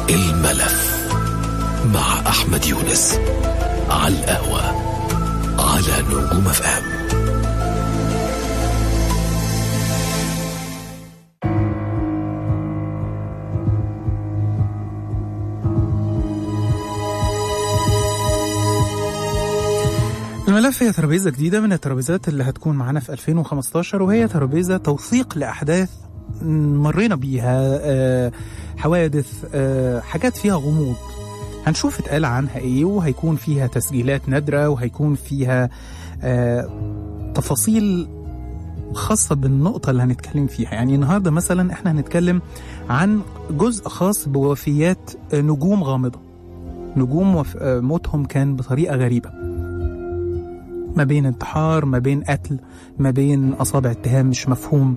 الملف مع أحمد يونس على القهوة على نجوم اف ام الملف هي ترابيزة جديدة من الترابيزات اللي هتكون معانا في 2015 وهي ترابيزة توثيق لأحداث مرينا بيها آه، حوادث آه، حاجات فيها غموض هنشوف اتقال عنها ايه وهيكون فيها تسجيلات نادرة وهيكون فيها آه، تفاصيل خاصة بالنقطة اللي هنتكلم فيها يعني النهاردة مثلا احنا هنتكلم عن جزء خاص بوفيات آه، نجوم غامضة نجوم وف... آه، موتهم كان بطريقة غريبة ما بين انتحار ما بين قتل ما بين أصابع اتهام مش مفهوم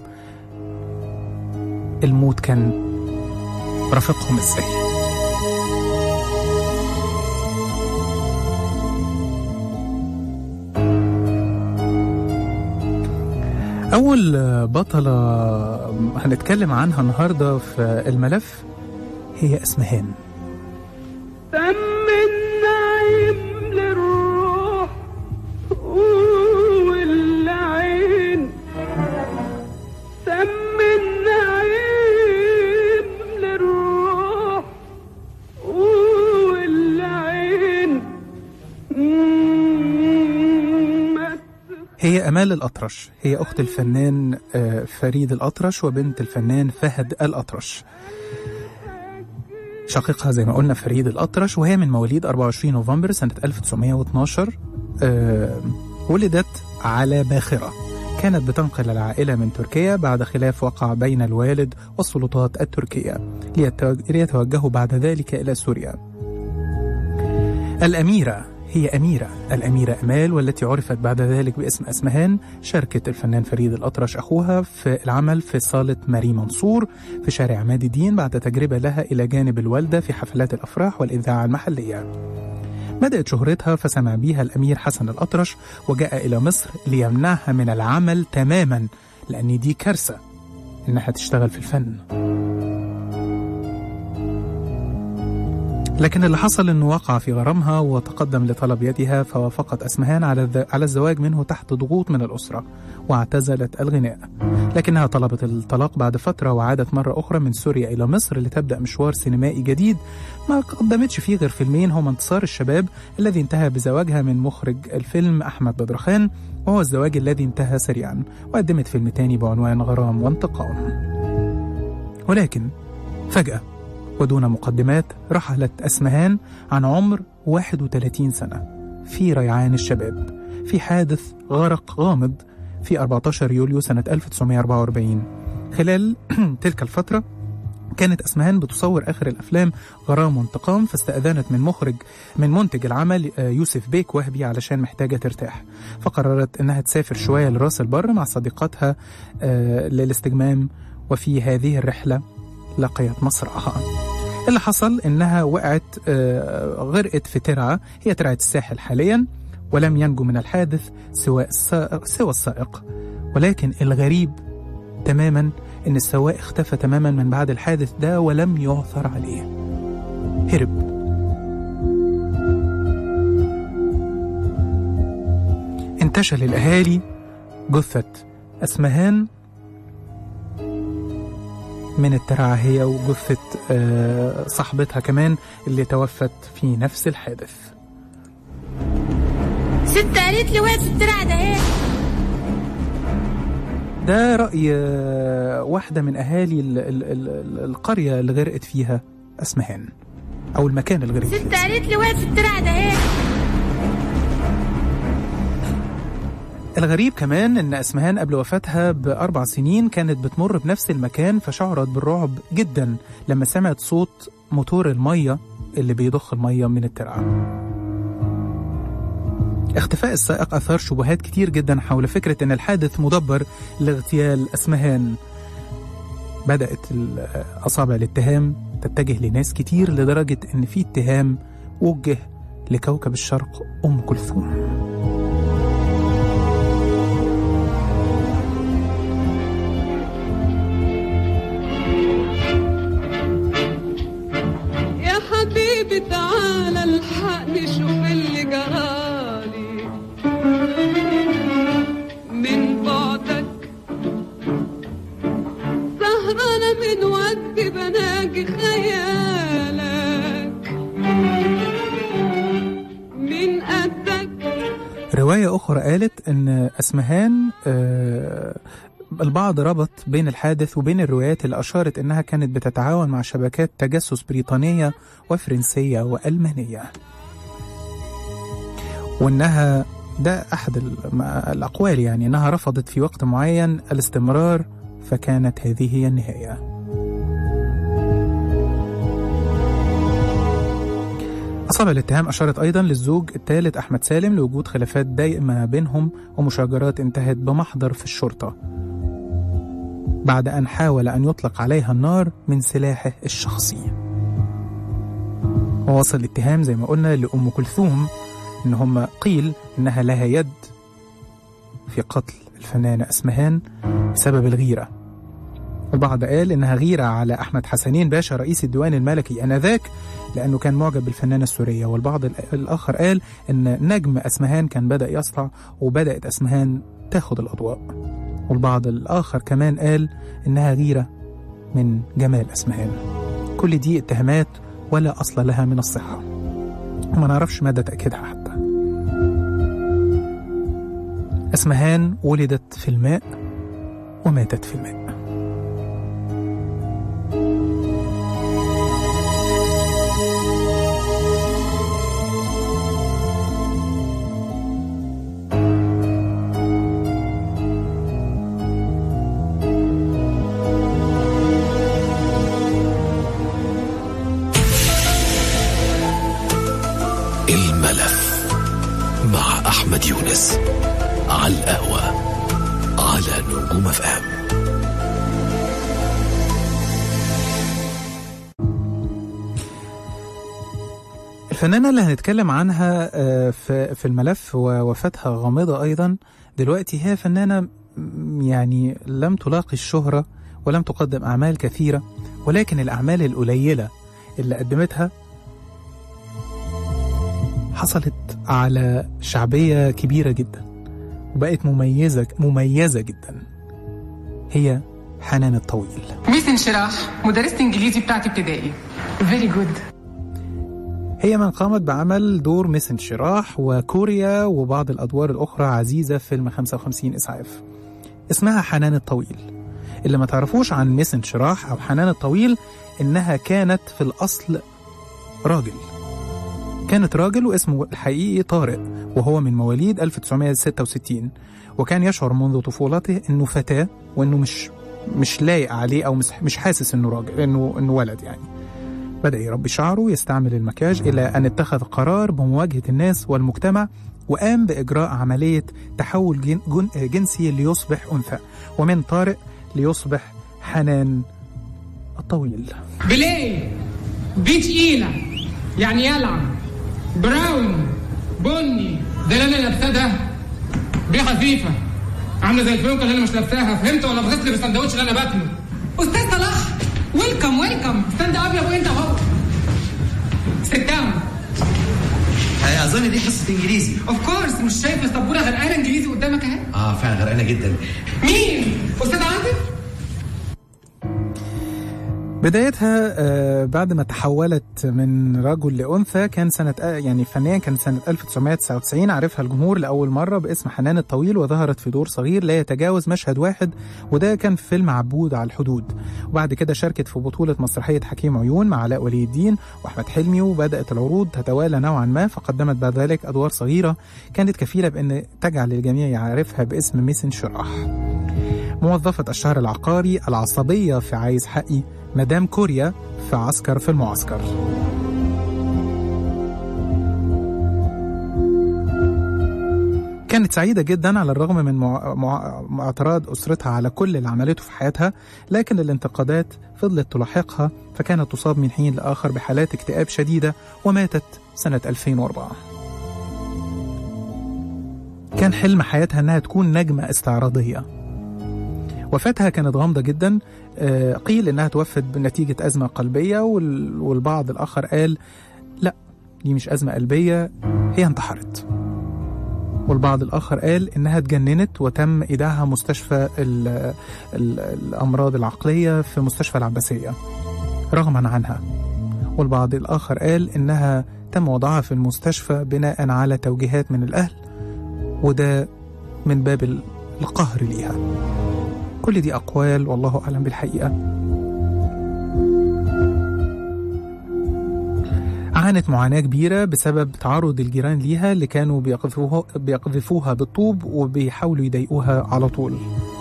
الموت كان رافقهم ازاي أول بطلة هنتكلم عنها النهاردة في الملف هي اسمهان تم النعيم للروح والعين تم النعيم للروح والعين ما هي أمال الأطرش هي أخت الفنان آه، فريد الأطرش وبنت الفنان فهد الأطرش شقيقها زي ما قلنا فريد الأطرش وهي من مواليد 24 نوفمبر سنة 1912 آه، ولدت على باخرة كانت بتنقل العائلة من تركيا بعد خلاف وقع بين الوالد والسلطات التركية ليتوج- ليتوجهوا بعد ذلك إلى سوريا الأميرة هي أميرة الأميرة أمال والتي عرفت بعد ذلك باسم أسمهان شاركت الفنان فريد الأطرش أخوها في العمل في صالة ماري منصور في شارع عماد الدين بعد تجربة لها إلى جانب الوالدة في حفلات الأفراح والإذاعة المحلية بدأت شهرتها فسمع بها الأمير حسن الأطرش وجاء إلى مصر ليمنعها من العمل تماما لأن دي كارثة إنها تشتغل في الفن لكن اللي حصل انه وقع في غرامها وتقدم لطلب يدها فوافقت اسمهان على الذ- على الزواج منه تحت ضغوط من الاسره واعتزلت الغناء لكنها طلبت الطلاق بعد فتره وعادت مره اخرى من سوريا الى مصر لتبدا مشوار سينمائي جديد ما قدمتش فيه غير فيلمين هما انتصار الشباب الذي انتهى بزواجها من مخرج الفيلم احمد بدرخان وهو الزواج الذي انتهى سريعا وقدمت فيلم تاني بعنوان غرام وانتقام ولكن فجاه ودون مقدمات رحلت أسمهان عن عمر 31 سنة في ريعان الشباب في حادث غرق غامض في 14 يوليو سنة 1944 خلال تلك الفترة كانت أسمهان بتصور آخر الأفلام غرام وانتقام فاستأذنت من مخرج من منتج العمل آه، يوسف بيك وهبي علشان محتاجة ترتاح فقررت أنها تسافر شوية لراس البر مع صديقاتها آه، للاستجمام وفي هذه الرحلة لقيت مصرعها اللي حصل انها وقعت آه، غرقت في ترعه هي ترعه الساحل حاليا ولم ينجو من الحادث سوى السائق سوى السائق ولكن الغريب تماما ان السواق اختفى تماما من بعد الحادث ده ولم يعثر عليه هرب انتشل الاهالي جثه اسمهان من الترعة هي وجثة آه، صاحبتها كمان اللي توفت في نفس الحادث ست قالت لي وقعت في الترعه ده ايه ده رأي آه، واحدة من أهالي ال- ال- ال- القرية اللي غرقت فيها أسمهان أو المكان اللي غرقت ست فيه قالت لي وقعت في الترعه ده ايه الغريب كمان ان اسمهان قبل وفاتها باربع سنين كانت بتمر بنفس المكان فشعرت بالرعب جدا لما سمعت صوت موتور الميه اللي بيضخ الميه من الترعه. اختفاء السائق اثار شبهات كتير جدا حول فكره ان الحادث مدبر لاغتيال اسمهان. بدات ال- اصابع الاتهام تتجه لناس كتير لدرجه ان في اتهام وجه لكوكب الشرق ام كلثوم. يا سهرانة من وقت بناجي خيالك من قدك رواية أخرى قالت إن أسمهان آه، البعض ربط بين الحادث وبين الروايات اللي أشارت إنها كانت بتتعاون مع شبكات تجسس بريطانية وفرنسية وألمانية وإنها ده أحد ال- الأقوال يعني إنها رفضت في وقت معين الاستمرار فكانت هذه هي النهاية أصابع الاتهام أشارت أيضا للزوج الثالث أحمد سالم لوجود خلافات دائمة بينهم ومشاجرات انتهت بمحضر في الشرطة بعد أن حاول أن يطلق عليها النار من سلاحه الشخصي ووصل الاتهام زي ما قلنا لأم كلثوم إن هم قيل إنها لها يد في قتل الفنانة أسمهان بسبب الغيرة البعض قال إنها غيرة على أحمد حسنين باشا رئيس الديوان الملكي آنذاك لأنه كان معجب بالفنانة السورية والبعض الآ- الآخر قال إن نجم أسمهان كان بدأ يسطع وبدأت أسمهان تاخد الأضواء والبعض الآخر كمان قال إنها غيرة من جمال أسمهان كل دي اتهامات ولا أصل لها من الصحة وما نعرفش مدى تأكيدها حتى أسمهان ولدت في الماء وماتت في الماء الملف مع أحمد يونس على القهوة على نجوم اف ام الفنانة اللي هنتكلم عنها آه، في في الملف ووفاتها غامضة أيضا دلوقتي هي فنانة م- يعني لم تلاقي الشهرة ولم تقدم أعمال كثيرة ولكن الأعمال القليلة اللي قدمتها حصلت على شعبية كبيرة جدا وبقت مميزة مميزة جدا هي حنان الطويل ميس انشراح مدرسة انجليزي بتاعتي ابتدائي فيري جود هي من قامت بعمل دور مس انشراح وكوريا وبعض الأدوار الأخرى عزيزة في فيلم 55 إسعاف اسمها حنان الطويل اللي ما تعرفوش عن مس انشراح أو حنان الطويل إنها كانت في الأصل راجل كانت راجل واسمه الحقيقي طارق وهو من مواليد 1966 وكان يشعر منذ طفولته إنه فتاة وإنه مش مش لايق عليه أو مش مش حاسس إنه راجل إنه إنه ولد يعني بدأ يربي شعره ويستعمل المكياج إلى أن اتخذ قرار بمواجهة الناس والمجتمع وقام بإجراء عملية تحول جن جن جنسي ليصبح أنثى ومن طارق ليصبح حنان الطويل بلاي دي تقيلة يعني يلعب براون بني ده اللي انا لابساه ده دي خفيفة عاملة زي الفيونكة اللي انا مش لابساها فهمت ولا بغيت لي بالسندوتش اللي انا باكله استاذ صلاح ويلكم ويلكم ستاند اب يا ابوي انت اهو ست داون اظن دي حصه انجليزي اوف كورس مش شايف السبوره غرقانه انجليزي قدامك اهي اه فعلا غرقانه جدا مين استاذ عاطف بدايتها آه، بعد ما تحولت من رجل لأنثى كان سنة آه، يعني فنيا كانت سنة 1999 عرفها الجمهور لأول مرة باسم حنان الطويل وظهرت في دور صغير لا يتجاوز مشهد واحد وده كان في فيلم عبود على الحدود وبعد كده شاركت في بطولة مسرحية حكيم عيون مع علاء ولي الدين وأحمد حلمي وبدأت العروض تتوالى نوعا ما فقدمت بعد ذلك أدوار صغيرة كانت كفيلة بأن تجعل الجميع يعرفها باسم ميس انشراح موظفة الشهر العقاري العصبية في عايز حقي مدام كوريا في عسكر في المعسكر كانت سعيدة جدا على الرغم من مع... مع... مع اعتراض أسرتها على كل اللي عملته في حياتها لكن الانتقادات فضلت تلاحقها فكانت تصاب من حين لآخر بحالات اكتئاب شديدة وماتت سنة 2004 كان حلم حياتها أنها تكون نجمة استعراضية وفاتها كانت غامضة جدا آه، قيل إنها توفت بنتيجة أزمة قلبية وال- والبعض الآخر قال لا دي مش أزمة قلبية هي انتحرت والبعض الآخر قال إنها اتجننت وتم إيداعها مستشفى ال ال الأمراض العقلية في مستشفى العباسية رغما عنها والبعض الآخر قال إنها تم وضعها في المستشفى بناء على توجيهات من الأهل وده من باب ال- القهر ليها كل دي أقوال والله أعلم بالحقيقة عانت معاناة كبيرة بسبب تعرض الجيران ليها اللي كانوا بيقذفوها, بيقذفوها بالطوب وبيحاولوا يضايقوها على طول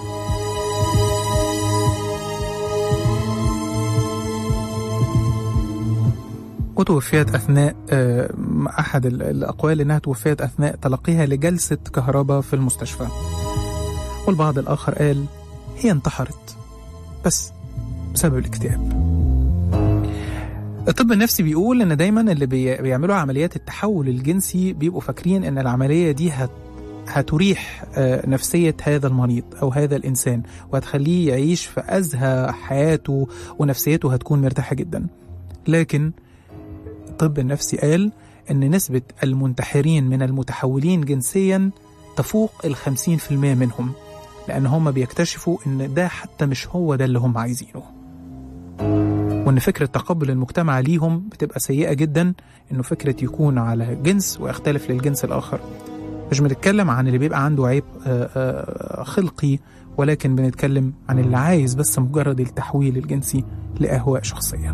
وتوفيت أثناء آه، أحد ال- الأقوال إنها توفيت أثناء تلقيها لجلسة كهرباء في المستشفى والبعض الآخر قال هي انتحرت بس بسبب الاكتئاب الطب النفسي بيقول ان دايما اللي بي- بيعملوا عمليات التحول الجنسي بيبقوا فاكرين ان العمليه دي هت هتريح آه، نفسية هذا المريض أو هذا الإنسان وهتخليه يعيش في أزهى حياته ونفسيته هتكون مرتاحة جدا لكن الطب النفسي قال أن نسبة المنتحرين من المتحولين جنسيا تفوق الخمسين في المية منهم لأن هم بيكتشفوا أن ده حتى مش هو ده اللي هم عايزينه وان فكره تقبل المجتمع ليهم بتبقى سيئه جدا انه فكره يكون على جنس ويختلف للجنس الاخر مش بنتكلم عن اللي بيبقى عنده عيب آه، آه، خلقي ولكن بنتكلم عن اللي عايز بس مجرد التحويل الجنسي لاهواء شخصيه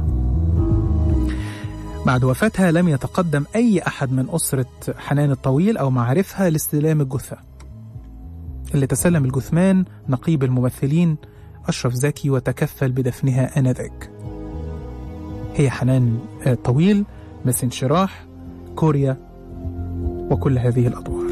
بعد وفاتها لم يتقدم اي احد من اسره حنان الطويل او معارفها لاستلام الجثه اللي تسلم الجثمان نقيب الممثلين اشرف زكي وتكفل بدفنها انذاك هي حنان آه، طويل مس انشراح كوريا وكل هذه الأدوار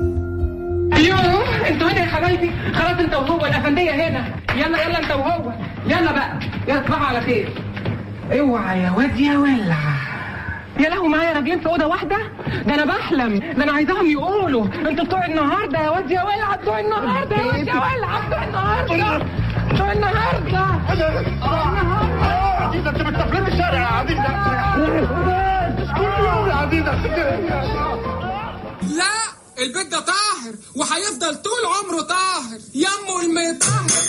ايوه انتوا هنا يا حبايبي خلاص انت وهو الافنديه هنا يلا يلا انت وهو يلا بقى يلا تصبحوا على خير اوعى يا واد يا ولع يا لهو معايا راجلين في اوضه واحده ده انا بحلم ده انا عايزاهم يقولوا انتوا بتوع النهارده يا واد يا ولع بتوع النهارده يا واد يا ولع بتوع النهارده بتوع النهارده عزيزة انت بتسافرين الشارع يا عزيزة كل يوم يا عزيزة لا البيت ده طاهر وهيفضل طول عمره طاهر يمه المطهر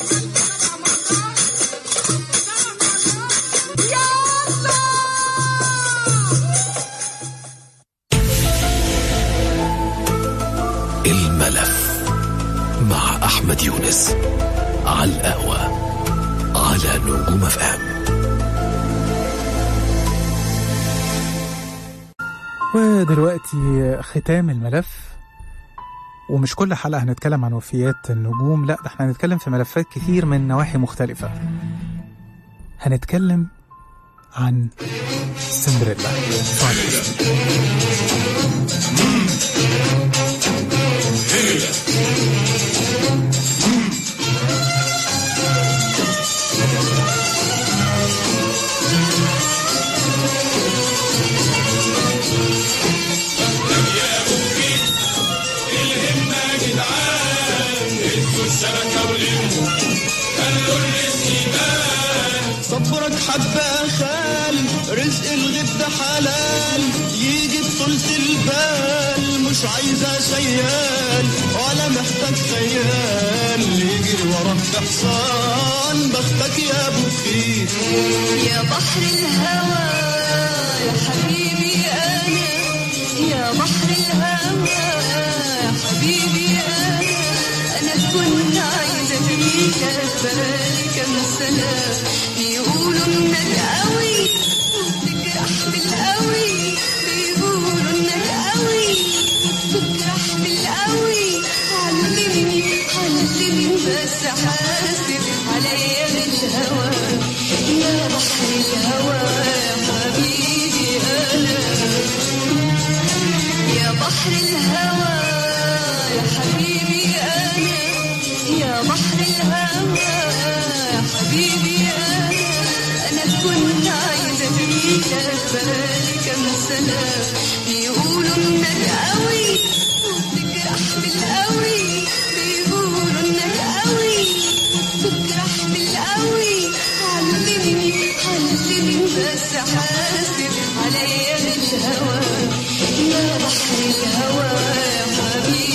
الملف مع أحمد يونس على القهوة على نجوم اف ام ودلوقتي ختام الملف ومش كل حلقة هنتكلم عن وفيات النجوم لا ده احنا هنتكلم في ملفات كتير من نواحي مختلفة هنتكلم عن سندريلا فايز. صبرك حبة خال رزق الغد حلال يجي بطولة البال مش عايزة سيال ولا محتاج خيال يجري وراك بحصان بختك يا ابو خير يا بحر الهوى يا حبيبي أنا يا بحر الهوى يا حبيبي أنا أنا كنت عايزة فيك بالي كم سنة يقولوا إنك قوي وبتجرح بالقوي بيقولوا إنك قوي بتجرح بالقوي علمني علمني بس حاسب عليا بالهوى يا بحر الهوى يا حبيبي أنا يا بحر الهوى يا حبيبي أنا يا بحر الهوى يا حبيبي أنا أنا كنت عايزة فيك بالي كم سنة يقولوا إنك قوي وبتجرح بالقوي بيقولوا إنك قوي بتجرح بالقوي علمني علمني بس حاسب عليا بالهوى يا بحر الهوى يا حبيبي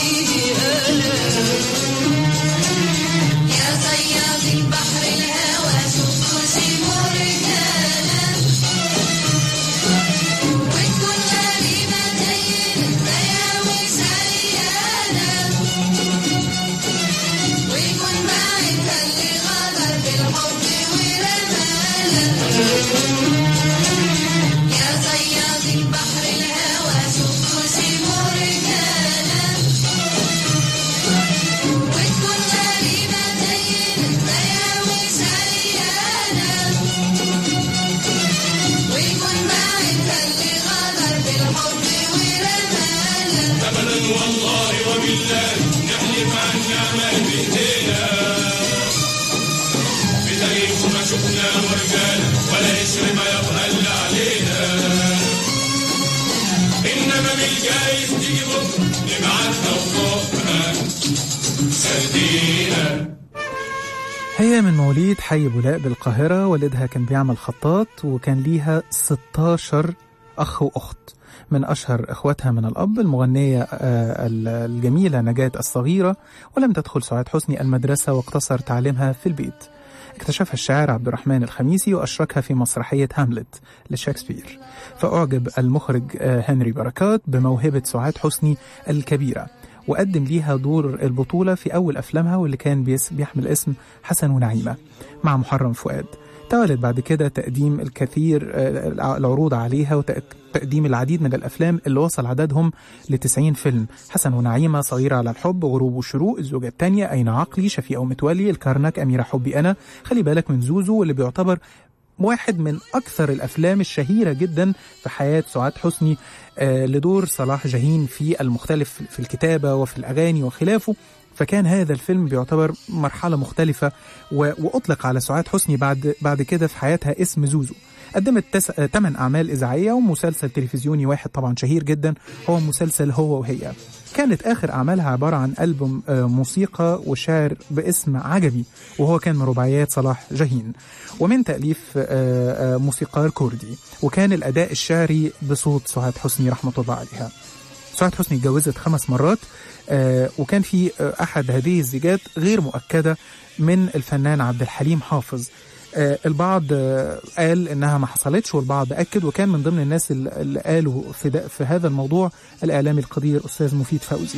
هي من مواليد حي بولاق بالقاهرة والدها كان بيعمل خطاط وكان ليها 16 أخ وأخت من أشهر إخواتها من الأب المغنية آه، الجميلة نجاة الصغيرة ولم تدخل سعاد حسني المدرسة واقتصر تعليمها في البيت اكتشفها الشاعر عبد الرحمن الخميسي وأشركها في مسرحية هاملت لشكسبير فأعجب المخرج آه، هنري بركات بموهبة سعاد حسني الكبيرة وقدم ليها دور البطولة في أول أفلامها واللي كان بيس- بيحمل اسم حسن ونعيمة مع محرم فؤاد تولد بعد كده تقديم الكثير آه، العروض عليها وتقديم العديد من الأفلام اللي وصل عددهم ل 90 فيلم حسن ونعيمة صغيرة على الحب غروب وشروق الزوجة الثانية أين عقلي شفيقة ومتولي الكرنك أميرة حبي أنا خلي بالك من زوزو واللي بيعتبر واحد من أكثر الأفلام الشهيرة جدا في حياة سعاد حسني آه، لدور صلاح جاهين في المختلف في الكتابة وفي الأغاني وخلافه فكان هذا الفيلم بيعتبر مرحلة مختلفة و- وأطلق على سعاد حسني بعد بعد كده في حياتها اسم زوزو قدمت تس... ثمان أعمال إذاعية ومسلسل تلفزيوني واحد طبعا شهير جدا هو مسلسل هو وهي كانت آخر أعمالها عبارة عن ألبوم آه، موسيقى وشعر باسم عجبي وهو كان من رباعيات صلاح جاهين ومن تأليف آه، آه، موسيقار كردي وكان الأداء الشعري بصوت سعاد حسني رحمة الله عليها سعاد حسني اتجوزت خمس مرات آه، وكان في آه، أحد هذه الزيجات غير مؤكدة من الفنان عبد الحليم حافظ آه، البعض آه، قال انها ما حصلتش والبعض اكد وكان من ضمن الناس اللي اللي قالوا في, ده في هذا الموضوع الاعلامي القدير استاذ مفيد فوزي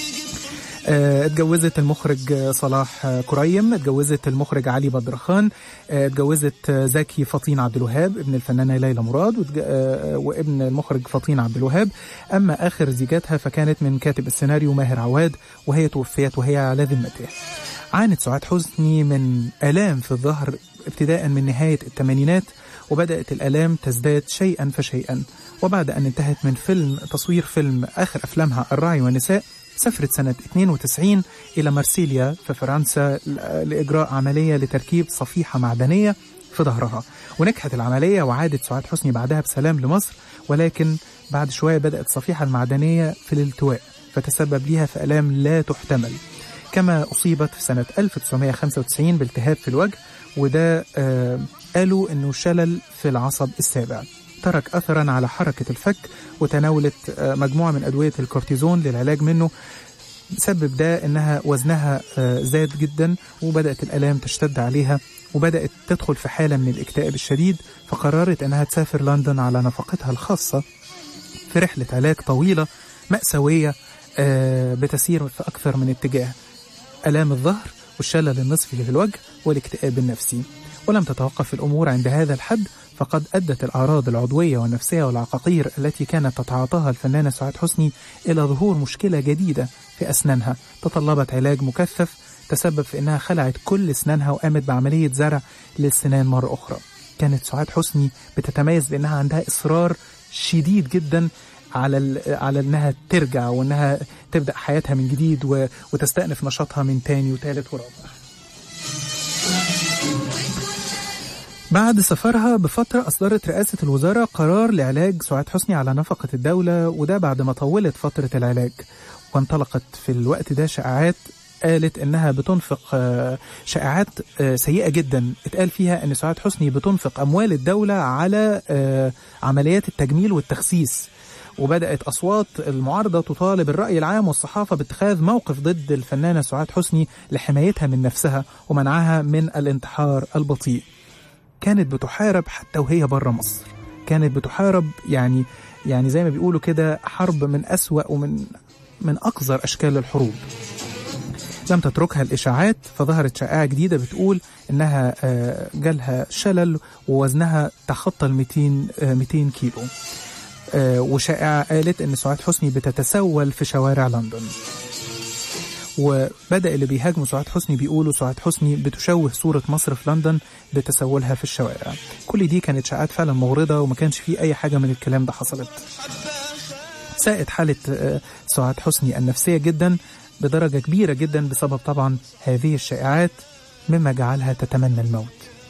آه، اتجوزت المخرج آه، صلاح آه، كريم اتجوزت المخرج علي بدرخان آه، اتجوزت آه، زكي فطين عبد الوهاب ابن الفنانه ليلى مراد واتج- آه، وابن المخرج فطين عبد الوهاب اما اخر زيجاتها فكانت من كاتب السيناريو ماهر عواد وهي توفيت وهي على ذمته عانت سعاد حسني من آلام في الظهر ابتداء من نهاية الثمانينات وبدأت الآلام تزداد شيئا فشيئا وبعد أن انتهت من فيلم تصوير فيلم آخر أفلامها الراعي والنساء سافرت سنة 92 إلى مرسيليا في فرنسا ل- لإجراء عملية لتركيب صفيحة معدنية في ظهرها ونجحت العملية وعادت سعاد حسني بعدها بسلام لمصر ولكن بعد شوية بدأت الصفيحة المعدنية في الالتواء فتسبب لها في آلام لا تحتمل كما أصيبت في سنة 1995 بالتهاب في الوجه وده آه قالوا أنه شلل في العصب السابع ترك أثرا على حركة الفك وتناولت آه مجموعة من أدوية الكورتيزون للعلاج منه سبب ده انها وزنها آه، زاد جدا وبدات الالام تشتد عليها وبدات تدخل في حاله من الاكتئاب الشديد فقررت انها تسافر لندن على نفقتها الخاصه في رحله علاج طويله ماساويه آه، بتسير في اكثر من اتجاه الام الظهر والشلل النصفي في الوجه والاكتئاب النفسي ولم تتوقف الامور عند هذا الحد فقد ادت الاعراض العضويه والنفسيه والعقاقير التي كانت تتعاطاها الفنانه سعاد حسني الى ظهور مشكله جديده في اسنانها تطلبت علاج مكثف تسبب في انها خلعت كل اسنانها وقامت بعمليه زرع للسنان مره اخرى كانت سعاد حسني بتتميز بانها عندها اصرار شديد جدا على ال- على انها ترجع وانها تبدا حياتها من جديد و- وتستأنف نشاطها من تاني وتالت ورابع بعد سفرها بفترة أصدرت رئاسة الوزارة قرار لعلاج سعاد حسني على نفقة الدولة وده بعد ما طولت فترة العلاج وانطلقت في الوقت ده شائعات قالت انها بتنفق آه، شائعات آه، سيئه جدا اتقال فيها ان سعاد حسني بتنفق اموال الدوله على آه، عمليات التجميل والتخسيس وبدات اصوات المعارضه تطالب الراي العام والصحافه باتخاذ موقف ضد الفنانه سعاد حسني لحمايتها من نفسها ومنعها من الانتحار البطيء كانت بتحارب حتى وهي بره مصر كانت بتحارب يعني يعني زي ما بيقولوا كده حرب من أسوأ ومن من أقذر أشكال الحروب لم تتركها الإشاعات فظهرت شائعة جديدة بتقول إنها آه، جالها شلل ووزنها تخطى ال 200 آه، 200 كيلو آه، وشائعة قالت إن سعاد حسني بتتسول في شوارع لندن وبدأ اللي بيهاجموا سعاد حسني بيقولوا سعاد حسني بتشوه صورة مصر في لندن بتسولها في الشوارع كل دي كانت شائعات فعلا مغرضة وما كانش فيه أي حاجة من الكلام ده حصلت ساءت حالة آه، سعاد حسني النفسية جدا بدرجة كبيرة جدا بسبب طبعا هذه الشائعات مما جعلها تتمنى الموت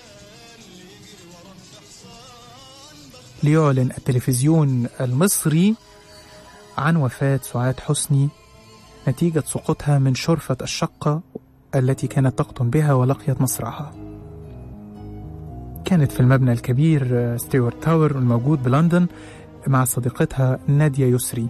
ليعلن التلفزيون المصري عن وفاة سعاد حسني نتيجة سقوطها من شرفة الشقة التي كانت تقطن بها ولقيت مصرعها كانت في المبنى الكبير آه، ستيوارت تاور الموجود بلندن مع صديقتها نادية يسري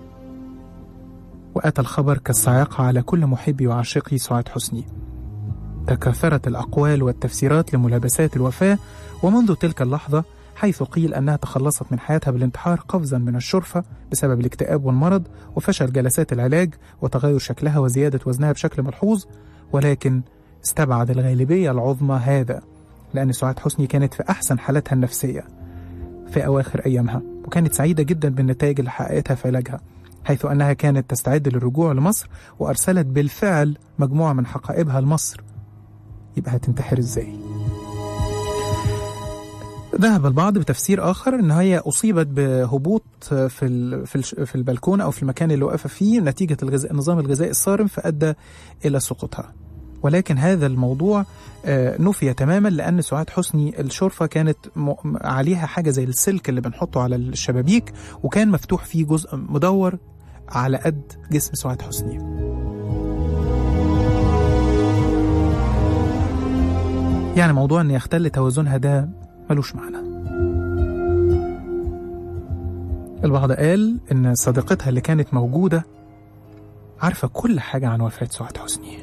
وأتى الخبر كالصاعقة على كل محبي وعاشقي سعاد حسني تكاثرت الأقوال والتفسيرات لملابسات الوفاة ومنذ تلك اللحظة حيث قيل أنها تخلصت من حياتها بالانتحار قفزا من الشرفة بسبب الاكتئاب والمرض وفشل جلسات العلاج وتغير شكلها وزيادة وزنها بشكل ملحوظ ولكن استبعد الغالبية العظمى هذا لأن سعاد حسني كانت في أحسن حالتها النفسية في أواخر أيامها وكانت سعيدة جدا بالنتائج اللي حققتها في علاجها حيث أنها كانت تستعد للرجوع لمصر وأرسلت بالفعل مجموعة من حقائبها لمصر يبقى هتنتحر إزاي؟ ذهب البعض بتفسير آخر أن هي أصيبت بهبوط في ال- في الش- في البلكونة أو في المكان اللي واقفة فيه نتيجة الغذاء النظام الغذائي الصارم فأدى إلى سقوطها ولكن هذا الموضوع آه، نفي تماما لأن سعاد حسني الشرفة كانت م- م- عليها حاجة زي السلك اللي بنحطه على الشبابيك وكان مفتوح فيه جزء مدور على قد جسم سعاد حسني يعني موضوع ان يختل توازنها ده ملوش معنى البعض قال ان صديقتها اللي كانت موجودة عارفة كل حاجة عن وفاة سعاد حسني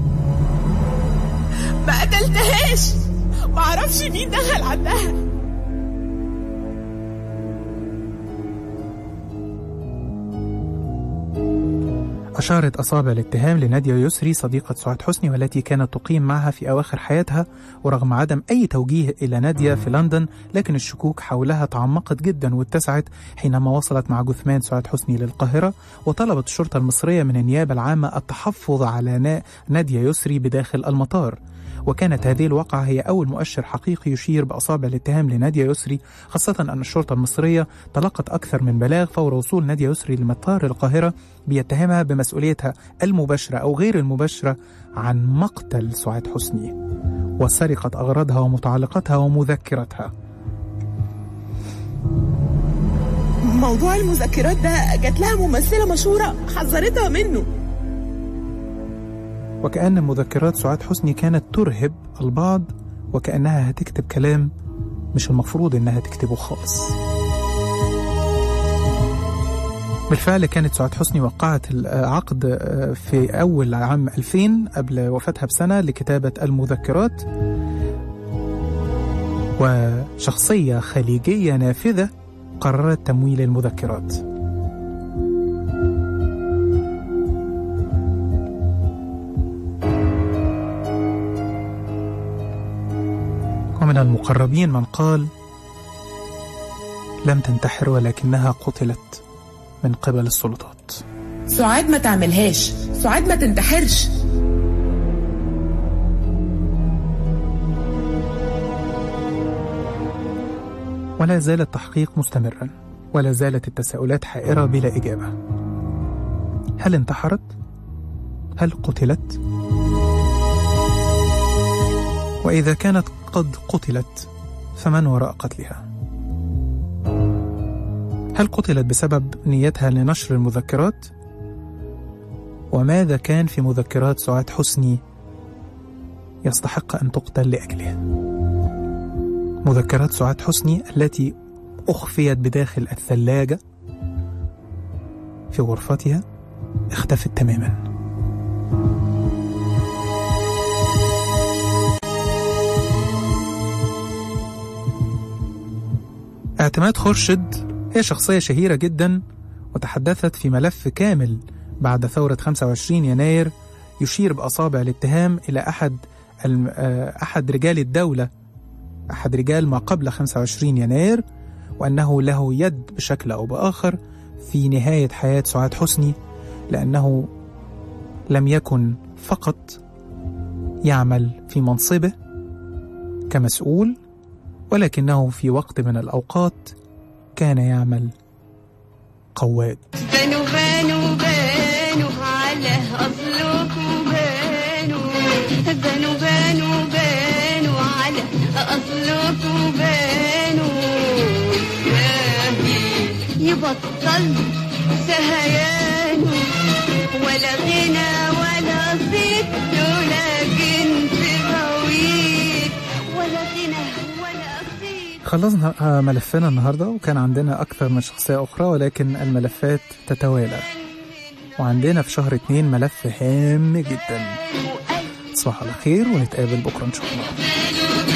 ما قتلتهاش معرفش مين دخل عندها أشارت أصابع الاتهام لنادية يسري صديقة سعاد حسني والتي كانت تقيم معها في أواخر حياتها ورغم عدم أي توجيه إلى نادية في لندن لكن الشكوك حولها تعمقت جدا واتسعت حينما وصلت مع جثمان سعاد حسني للقاهرة وطلبت الشرطة المصرية من النيابة العامة التحفظ على نا- نادية يسري بداخل المطار وكانت هذه الواقعة هي أول مؤشر حقيقي يشير بأصابع الاتهام لنادية يسري خاصة أن الشرطة المصرية تلقت أكثر من بلاغ فور وصول نادية يسري لمطار القاهرة بيتهمها بمسؤوليتها المباشرة أو غير المباشرة عن مقتل سعاد حسني وسرقة أغراضها ومتعلقاتها ومذكرتها موضوع المذكرات ده جات لها ممثلة مشهورة حذرتها منه وكأن مذكرات سعاد حسني كانت ترهب البعض وكأنها هتكتب كلام مش المفروض إنها تكتبه خالص بالفعل كانت سعاد حسني وقعت العقد آه، في أول عام 2000 قبل وفاتها بسنة لكتابة المذكرات وشخصية خليجية نافذة قررت تمويل المذكرات ومن المقربين من قال لم تنتحر ولكنها قتلت من قبل السلطات سعاد ما تعملهاش سعاد ما تنتحرش ولا زال التحقيق مستمرا ولا زالت التساؤلات حائرة بلا إجابة هل انتحرت؟ هل قتلت؟ وإذا كانت قد قتلت فمن وراء قتلها؟ هل قتلت بسبب نيتها لنشر المذكرات؟ وماذا كان في مذكرات سعاد حسني يستحق أن تقتل لأجله؟ مذكرات سعاد حسني التي أخفيت بداخل الثلاجة في غرفتها اختفت تماما اعتماد خورشد هي شخصية شهيرة جدا وتحدثت في ملف كامل بعد ثورة 25 يناير يشير بأصابع الاتهام إلى أحد الم- آه، أحد رجال الدولة أحد رجال ما قبل 25 يناير وأنه له يد بشكل أو بآخر في نهاية حياة سعاد حسني لأنه لم يكن فقط يعمل في منصبه كمسؤول ولكنه في وقت من الأوقات كان يعمل قواد بانوا بانوا بانوا على أصلكم بانوا بانوا بانوا بانوا على أصلكم بانوا ناهي يبطل سهيانه ولا غنى ولا صيت ولا خلصنا آه، ملفنا النهاردة وكان عندنا أكثر من شخصية أخرى ولكن الملفات تتوالى وعندنا في شهر اتنين ملف هام جدا تصبحوا على خير ونتقابل بكرة إن شاء الله